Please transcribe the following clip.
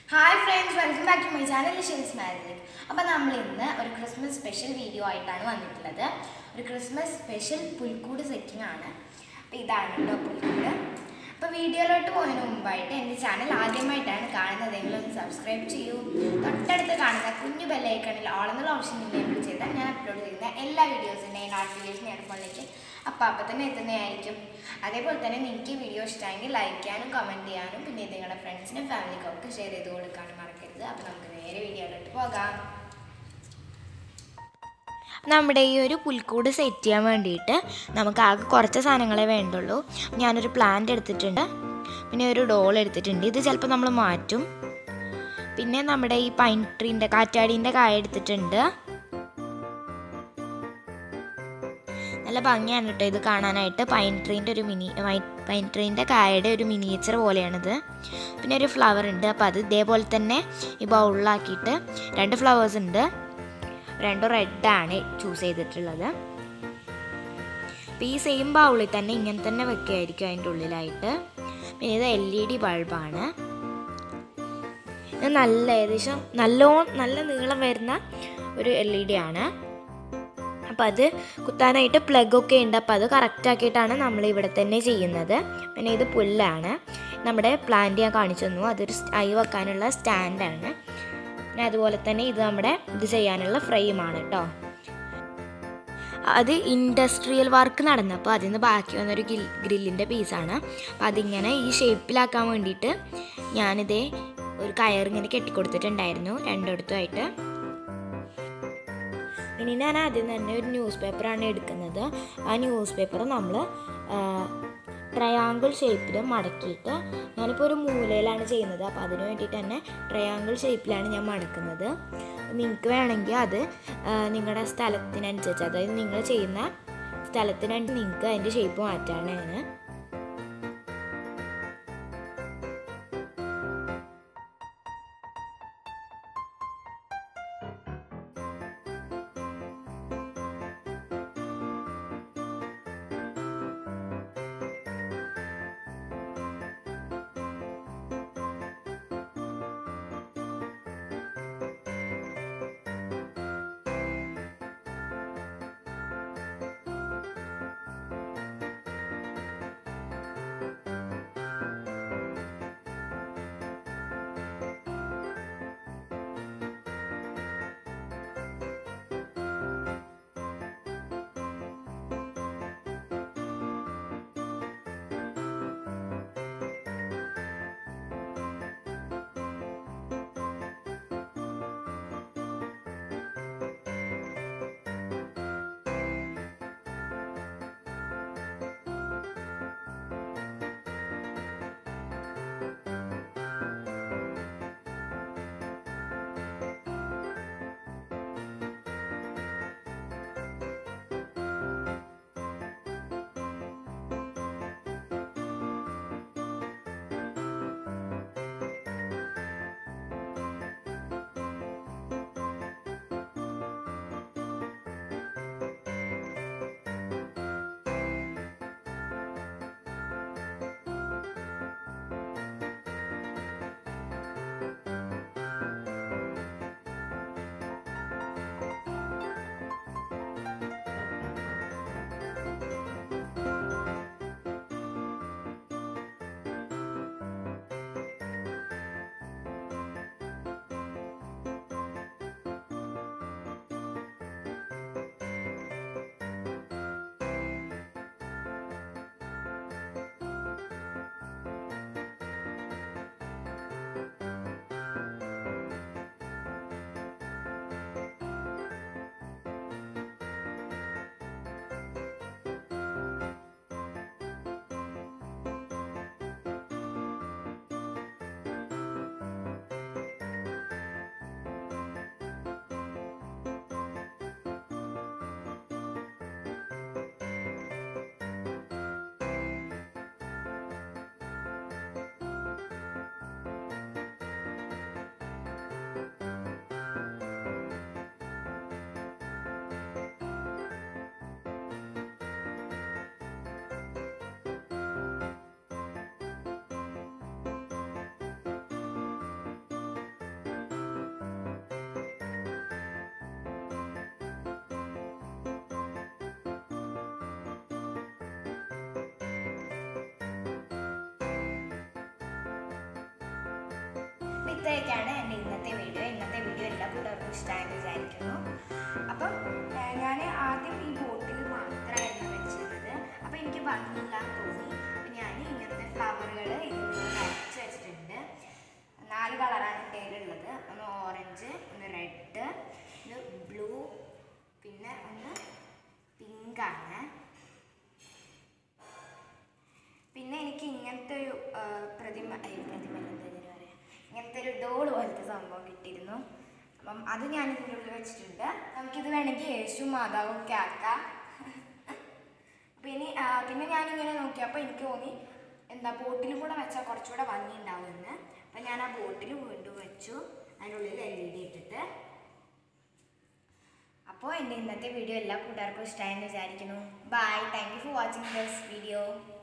hi friends welcome back to my channel shells magic അപ്പോൾ നമ്മൾ ഇന്ന് ഒരു ക്രിസ്മസ് സ്പെഷ്യൽ വീഡിയോ ആയിട്ടാണ് വന്നിട്ടുള്ളത് ഒരു ക്രിസ്മസ് സ്പെഷ്യൽ പുൽക്കൂട് സെറ്റിംഗ് ആണ് അപ്പോൾ ഇതാണ് കേട്ടോ പുൽക്കൂട് അപ്പോൾ വീഡിയോയിലോട്ട് പോകുന്നതിന് മുമ്പായിട്ട് എൻ്റെ ചാനൽ ആദ്യമായിട്ടാണ് കാണുന്നതെങ്കിൽ ഒന്ന് സബ്സ്ക്രൈബ് ചെയ്യൂ തൊട്ടടുത്ത് കാണുന്ന കുഞ്ഞു ബെല്ലൈക്കണിൽ ഓളെന്നുള്ള ഓപ്ഷൻ എനേബിൾ ചെയ്താൽ ഞാൻ അപ്ലോഡ് ചെയ്യുന്ന എല്ലാ വീഡിയോസിൻ്റെയും നോട്ടിഫിക്കേഷൻ എൻ്റെ ഫോണിലേക്ക് അപ്പം അപ്പം തന്നെ എത്തുന്നതായിരിക്കും അതേപോലെ തന്നെ നിങ്ങൾക്ക് ഈ വീഡിയോ ഇഷ്ടമെങ്കിൽ ലൈക്ക് ചെയ്യാനും കമൻറ്റ് ചെയ്യാനും പിന്നെ ഇത് നിങ്ങളുടെ ഫ്രണ്ട്സിനും ഫാമിലിക്കും ഒക്കെ ഷെയർ ചെയ്ത് കൊടുക്കാനും മറക്കരുത് അപ്പോൾ നമുക്ക് നേരെ വീഡിയോയിലോട്ട് പോകാം നമ്മുടെ ഈ ഒരു പുൽക്കൂട് സെറ്റ് ചെയ്യാൻ വേണ്ടിയിട്ട് നമുക്ക് ആകെ കുറച്ച് സാധനങ്ങളെ വേണ്ടുള്ളൂ ഞാനൊരു പ്ലാന്റ് എടുത്തിട്ടുണ്ട് പിന്നെ ഒരു ഡോൾ എടുത്തിട്ടുണ്ട് ഇത് ചിലപ്പോൾ നമ്മൾ മാറ്റും പിന്നെ നമ്മുടെ ഈ പൈൻ ട്രീൻ്റെ കാറ്റാടീൻ്റെ കായ എടുത്തിട്ടുണ്ട് നല്ല ഭംഗിയാണ് കേട്ടോ ഇത് കാണാനായിട്ട് പൈൻ ട്രീൻ്റെ ഒരു മിനി പൈൻ ട്രീൻ്റെ കായയുടെ ഒരു മിനിയേച്ചർ പോലെയാണിത് പിന്നെ ഒരു ഫ്ലവർ ഉണ്ട് അപ്പോൾ അത് ഇതേപോലെ തന്നെ ഈ ബൗളിലാക്കിയിട്ട് രണ്ട് ഫ്ലവേഴ്സ് ഉണ്ട് രണ്ടും റെഡാണ് ചൂസ് ചെയ്തിട്ടുള്ളത് അപ്പോൾ ഈ സെയിം ബൗളിൽ തന്നെ ഇങ്ങനെ തന്നെ വെക്കുകയായിരിക്കും അതിൻ്റെ ഉള്ളിലായിട്ട് പിന്നെ ഇത് എൽ ഇ ഡി ബൾബാണ് ഇത് നല്ല ഏകദേശം നല്ലോ നല്ല നീളം വരുന്ന ഒരു എൽ ഇ ഡി ആണ് അപ്പോൾ അത് കുത്താനായിട്ട് പ്ലഗ് ഒക്കെ ഉണ്ട് അപ്പോൾ അത് കറക്റ്റ് ആക്കിയിട്ടാണ് നമ്മൾ ഇവിടെ തന്നെ ചെയ്യുന്നത് പിന്നെ ഇത് പുല്ലാണ് നമ്മുടെ പ്ലാന്റ് ഞാൻ കാണിച്ചു തന്നു അതൊരു ഐ വെക്കാനുള്ള സ്റ്റാൻഡാണ് പിന്നെ അതുപോലെ തന്നെ ഇത് നമ്മുടെ ഇത് ചെയ്യാനുള്ള ഫ്രെയിമാണ് കേട്ടോ അത് ഇൻഡസ്ട്രിയൽ വർക്ക് നടന്നപ്പോൾ അതിൽ നിന്ന് ബാക്കി വന്നൊരു ഗിൽ ഗ്രില്ലിൻ്റെ പീസാണ് അപ്പോൾ അതിങ്ങനെ ഈ ഷേപ്പിലാക്കാൻ വേണ്ടിയിട്ട് ഞാനിതേ ഒരു കയറിങ്ങനെ കെട്ടിക്കൊടുത്തിട്ടുണ്ടായിരുന്നു രണ്ടിടത്തുമായിട്ട് ഇനി ഞാൻ ആദ്യം തന്നെ ഒരു ന്യൂസ് പേപ്പറാണ് എടുക്കുന്നത് ആ ന്യൂസ് പേപ്പർ നമ്മൾ ട്രയാങ്കിൾ ഷേപ്പിൽ മടക്കിയിട്ട് ഞാനിപ്പോൾ ഒരു മൂലയിലാണ് ചെയ്യുന്നത് അപ്പോൾ അതിന് വേണ്ടിയിട്ട് തന്നെ ട്രയാങ്കിൾ ഷേപ്പിലാണ് ഞാൻ മടക്കുന്നത് നിങ്ങൾക്ക് വേണമെങ്കിൽ അത് നിങ്ങളുടെ സ്ഥലത്തിനനുസരിച്ച് അതായത് നിങ്ങൾ ചെയ്യുന്ന സ്ഥലത്തിനനുസരിച്ച് നിങ്ങൾക്ക് അതിൻ്റെ ഷേപ്പ് മാറ്റാനാണ് ഇത്രയൊക്കെയാണ് എൻ്റെ ഇന്നത്തെ വീഡിയോ ഇന്നത്തെ വീഡിയോ എല്ലാ കൂട്ടുകാർക്കും ഇഷ്ടമായെന്ന് വിചാരിക്കുന്നു അപ്പം ഞാൻ ആദ്യം ഈ ബോട്ടിൽ മാത്രമായിരുന്നു വെച്ചിരുന്നത് അപ്പോൾ എനിക്ക് ഭംഗിയില്ലാന്ന് തോന്നി അപ്പം ഞാൻ ഇങ്ങനത്തെ ഫ്ലവറുകൾ ഇതിൽ വരച്ച് വെച്ചിട്ടുണ്ട് നാല് കളറാണ് പേരുള്ളത് ഒന്ന് ഓറഞ്ച് ഒന്ന് റെഡ് ഒന്ന് ബ്ലൂ പിന്നെ ഒന്ന് പിങ്കാണ് പിന്നെ എനിക്ക് ഇങ്ങനത്തെ ഒരു ആ, പ്രതിമ ഏയ് പ്രതിമ അല്ല, എന്താ ഇതിന് പറയാ ഇങ്ങനത്തെ ഒരു ഡോൾ പോലത്തെ സംഭവം കിട്ടിയിരുന്നു അപ്പം അത് ഞാൻ ഇതിൻ്റെ ഉള്ളിൽ വെച്ചിട്ടുണ്ട് നമുക്കിത് വേണമെങ്കിൽ യേശു മാതാവും ഒക്കെ ആക്കാം പിന്നെ ആ, പിന്നെ ഞാനിങ്ങനെ നോക്കിയപ്പോൾ എനിക്ക് തോന്നി എന്താ ബോട്ടിലും കൂടെ വെച്ചാൽ കുറച്ചുകൂടെ ഭംഗി ഉണ്ടാവുമെന്ന് അപ്പം ഞാൻ ആ ബോട്ടിൽ വീണ്ടും വെച്ചു അതിനുള്ളിൽ എൽ ഇ ഡി ഇട്ടിട്ട് അപ്പോൾ എൻ്റെ ഇന്നത്തെ വീഡിയോ എല്ലാ കൂട്ടുകാർക്കും ഇഷ്ടമായെന്ന് വിചാരിക്കുന്നു bye thank you for watching this video